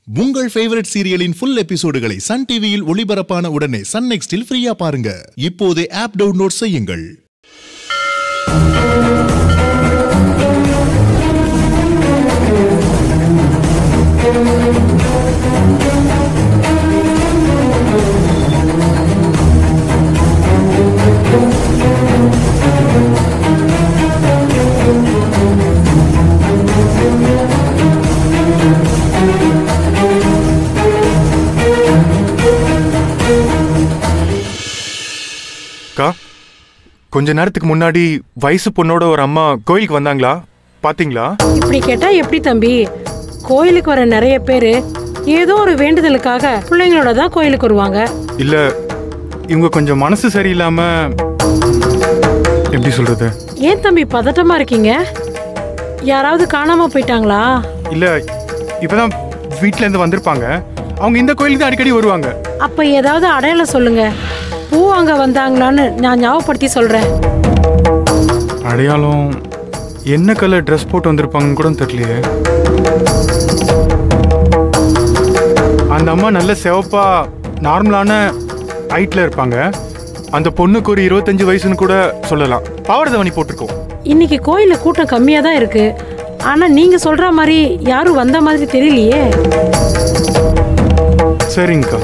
உங்கள் ஃபேவரட் சீரியலின் ஃபுல் எபிசோடுகளை சன் டிவியில் ஒளிபரப்பான உடனே சன் நெக்ஸ்டில் ஃப்ரீயா பாருங்க இப்போதே ஆப் டவுன்லோட் செய்யுங்கள் அக்கா கொஞ்ச நேரத்துக்கு முன்னாடி வயசு பொண்ணோட ஒரு அம்மா கோயிலுக்கு வந்தாங்களா பாத்தீங்களா இப்படி கேட்டா எப்படி தம்பி கோயிலுக்கு வர நிறைய பேரு ஏதோ ஒரு வேண்டுதலுக்காக பிள்ளைங்களோட தான் கோயிலுக்கு வருவாங்க இல்ல இவங்க கொஞ்சம் மனசு சரியில்லாம எப்படி சொல்றது ஏன் தம்பி பதட்டமா இருக்கீங்க யாராவது காணாம போயிட்டாங்களா இல்ல இப்பதான் வீட்ல இருந்து வந்திருப்பாங்க அவங்க இந்த கோயிலுக்கு தான் அடிக்கடி வருவாங்க அப்ப ஏதாவது அடையாளம் சொல்லுங்க பூ அங்க வந்தாங்களான்னு நான் ஞாபகப்படுத்தி சொல்றேன் அடையாளம் என்ன கலர் ட்ரெஸ் போட்டு வந்திருப்பாங்கன்னு கூட தெரியலையே அந்த அம்மா நல்ல சிவப்பா நார்மலான ஹைட்ல இருப்பாங்க அந்த பொண்ணுக்கு ஒரு இருபத்தஞ்சு வயசுன்னு கூட சொல்லலாம் பாவடதவணி போட்டிருக்கோம் இன்னைக்கு கோயில்ல கூட்டம் கம்மியா தான் இருக்கு ஆனா நீங்க சொல்ற மாதிரி யாரும் வந்த மாதிரி தெரியலையே சரிங்கக்கா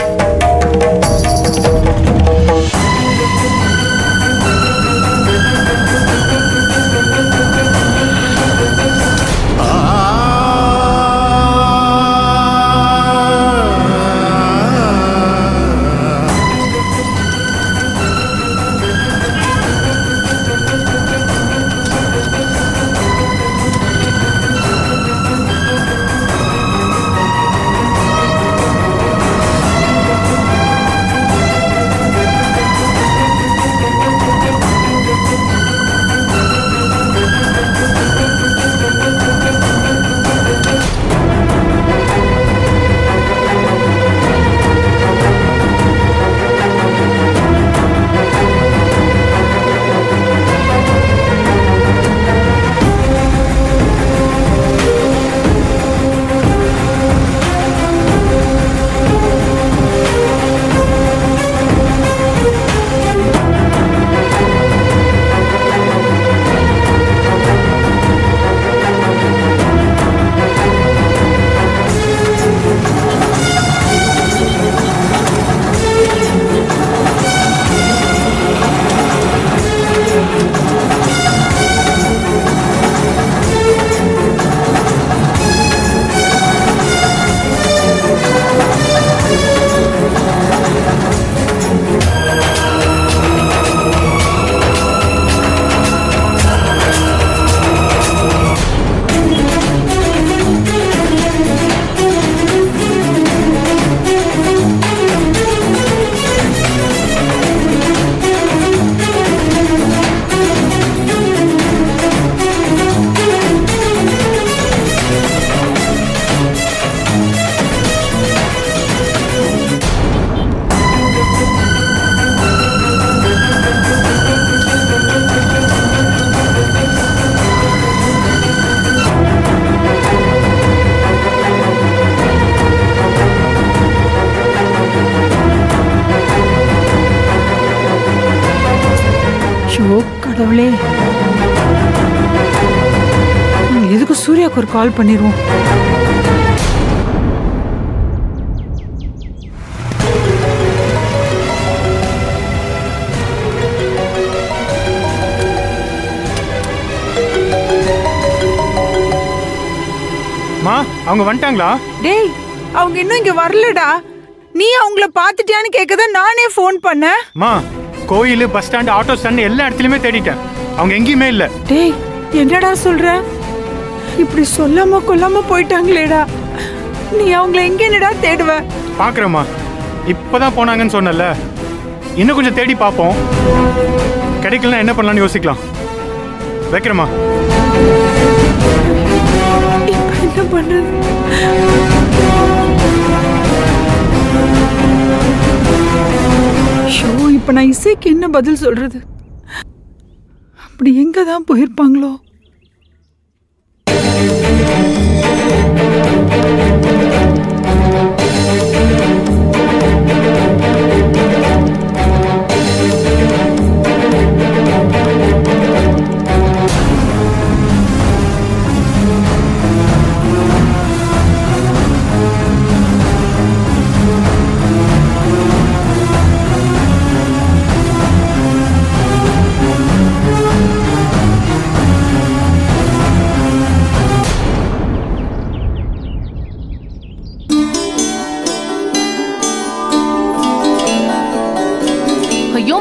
ஷோ கடவுளே ம், எதுக்கு சூர்யாவுக்கு ஒரு கால் பண்ணிடுவோம் மா அவங்க வந்துட்டாங்களா டேய் அவங்க இன்னும் இங்க வரலடா நீ அவங்கள பாத்துட்டியான்னு கேட்க நானே ஃபோன் பண்ணேன் மா கோயில் பஸ் ஸ்டாண்ட் ஆட்டோ ஸ்டாண்ட் எல்லா இடத்துலயுமே தேடிட்டேன் அவங்க எங்கேயுமே இல்ல டேய் என்னடா சொல்ற இப்படி சொல்லாம கொல்லாம போயிட்டாங்களேடா நீ அவங்கள எங்க என்னடா தேடுவ பாக்குறேம்மா இப்பதான் போனாங்கன்னு சொன்னல இன்னும் கொஞ்சம் தேடி பார்ப்போம் கிடைக்கலனா என்ன பண்ணலாம்னு யோசிக்கலாம் வைக்கிறேம்மா இப்ப என்ன பண்றது ஷோ இப்ப நான் இசைக்கு என்ன பதில் சொல்றது அப்படி எங்க தான் போயிருப்பாங்களோ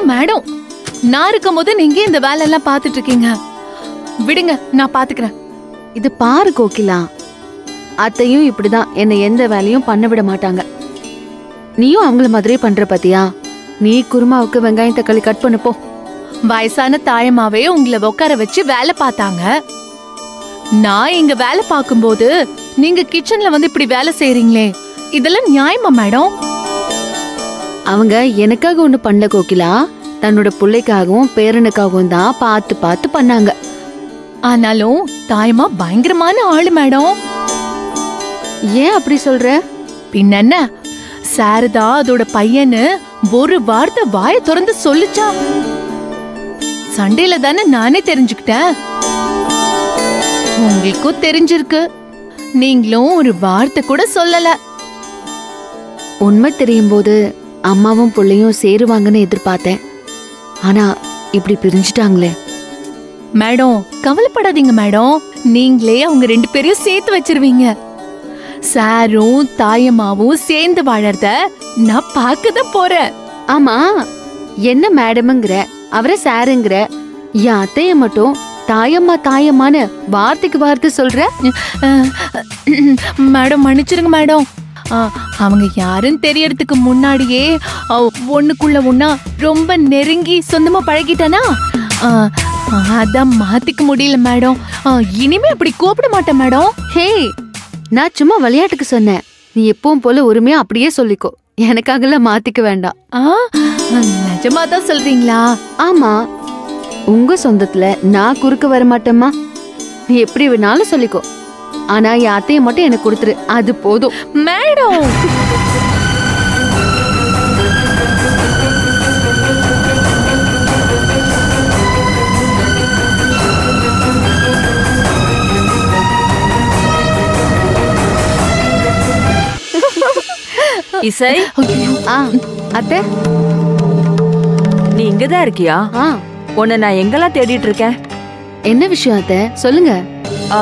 மேடம் நான் இருக்கும் போது நீங்க இந்த வேலை எல்லாம் பாத்துட்டு இருக்கீங்க விடுங்க நான் பாத்துக்கிறேன் இது பாரு கோகிலா அத்தையும் இப்படிதான் என்னை எந்த வேலையும் பண்ண விட மாட்டாங்க நீயும் அவங்கள மாதிரியே பண்ற பாத்தியா நீ குருமாவுக்கு வெங்காயம் தக்காளி கட் பண்ணு போ வயசான தாயமாவே உங்களை உட்கார வச்சு வேலை பார்த்தாங்க நான் இங்க வேலை பார்க்கும்போது நீங்க கிச்சன்ல வந்து இப்படி வேலை செய்றீங்களே இதெல்லாம் நியாயமா மேடம் அவங்க எனக்காக ஒண்ணு பண்ணல கோகிலா தன்னோட பிள்ளைக்காகவும் பேரனுக்காகவும் தான் பார்த்து பார்த்து பண்ணாங்க ஆனாலும் தாயமா பயங்கரமான ஆளு மேடம் ஏன் அப்படி சொல்ற பின்னென்ன சாரதா அதோட பையனு ஒரு வார்த்தை வாய திறந்து சொல்லுச்சா சண்டையில தானே நானே தெரிஞ்சுக்கிட்டேன் உங்களுக்கும் தெரிஞ்சிருக்கு நீங்களும் ஒரு வார்த்தை கூட சொல்லல உண்மை தெரியும் போது அம்மாவும் பிள்ளையும் சேருவாங்கன்னு எதிர்பார்த்தேன் ஆனா இப்படி பிரிஞ்சுட்டாங்களே மேடம் கவலைப்படாதீங்க மேடம் நீங்களே அவங்க ரெண்டு பேரையும் சேர்த்து வச்சிருவீங்க சாரும் தாயம்மாவும் சேர்ந்து வாழறத நான் பார்க்க தான் போறேன் ஆமா என்ன மேடம்ங்கிற அவரை சாருங்கிற என் அத்தைய மட்டும் தாயம்மா தாயம்மான்னு வார்த்தைக்கு வார்த்தை சொல்ற அஹ், மேடம் மன்னிச்சிருங்க மேடம் அஹ், அவங்க யாருன்னு தெரியறதுக்கு முன்னாடியே அஹ், ஒண்ணுக்குள்ள ஒண்ணா ரொம்ப நெருங்கி சொந்தமா பழகிட்டேனா அஹ், அதான் மாத்திக்க முடியல மேடம் அஹ், இனிமே அப்படி கூப்பிட மாட்டேன் மேடம் ஹே நான் சும்மா விளையாட்டுக்கு சொன்னேன் நீ எப்பவும் போல உரிமையா அப்படியே சொல்லிக்கோ எனக்காகலாம் மாத்திக்க வேண்டாம் ஆ, நிஜமா தான் சொல்றீங்களா ஆமா உங்க சொந்தத்துல நான் குறுக்க வர மாட்டேம்மா நீ எப்படி வேணாலும் சொல்லிக்கோ ஆனா என் அத்தைய மட்டும் எனக்கு கொடுத்துரு அது போதும் மேடம் இசை ஆ அத்தை நீ இங்கதான் இருக்கியா ஆ உன்னை நான் எங்கெல்லாம் தேடிட்டு இருக்கேன் என்ன விஷயம் அத்தை சொல்லுங்க ஆ,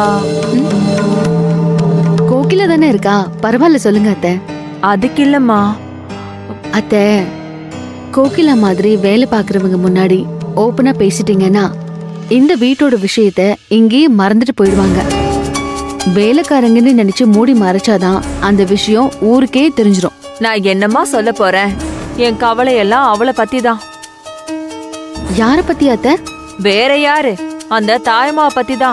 கோகில தானே இருக்கா பரவாயில்ல சொல்லுங்க அத்தை அதுக்கு இல்லம்மா அத்தை கோகிலா மாதிரி வேலை பார்க்கறவங்க முன்னாடி ஓப்பனா பேசிட்டீங்கன்னா இந்த வீட்டோட விஷயத்த இங்கேயே மறந்துட்டு போயிடுவாங்க வேலைக்காரங்கன்னு நினைச்சு மூடி மறைச்சாதான் அந்த விஷயம் ஊருக்கே தெரிஞ்சிடும் நான் என்னம்மா சொல்ல போறேன் என் கவலை எல்லாம் அவளை பத்தி தான் யார பத்தி அத்தை வேற யாரு அந்த தாயம்மாவை பத்தி தான்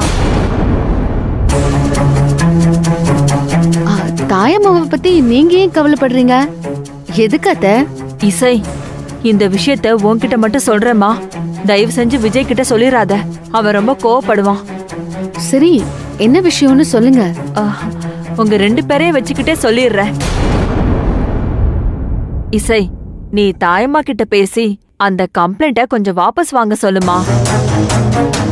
ஆ, தாயம்மாவை பத்தி நீங்க ஏன் கவலைப்படுறீங்க எதுக்கு அத்தை இசை இந்த விஷயத்த உன்கிட்ட மட்டும் சொல்றேம்மா தயவு செஞ்சு விஜய் கிட்ட சொல்லிடாத அவன் ரொம்ப கோவப்படுவான் சரி என்ன விஷயம்னு சொல்லுங்க ஆ, உங்க ரெண்டு பேரையும் வச்சுக்கிட்டே சொல்லிடுறேன் இசை நீ தாயம்மா கிட்ட பேசி அந்த கம்ப்ளைண்ட்ட கொஞ்சம் வாபஸ் வாங்க சொல்லுமா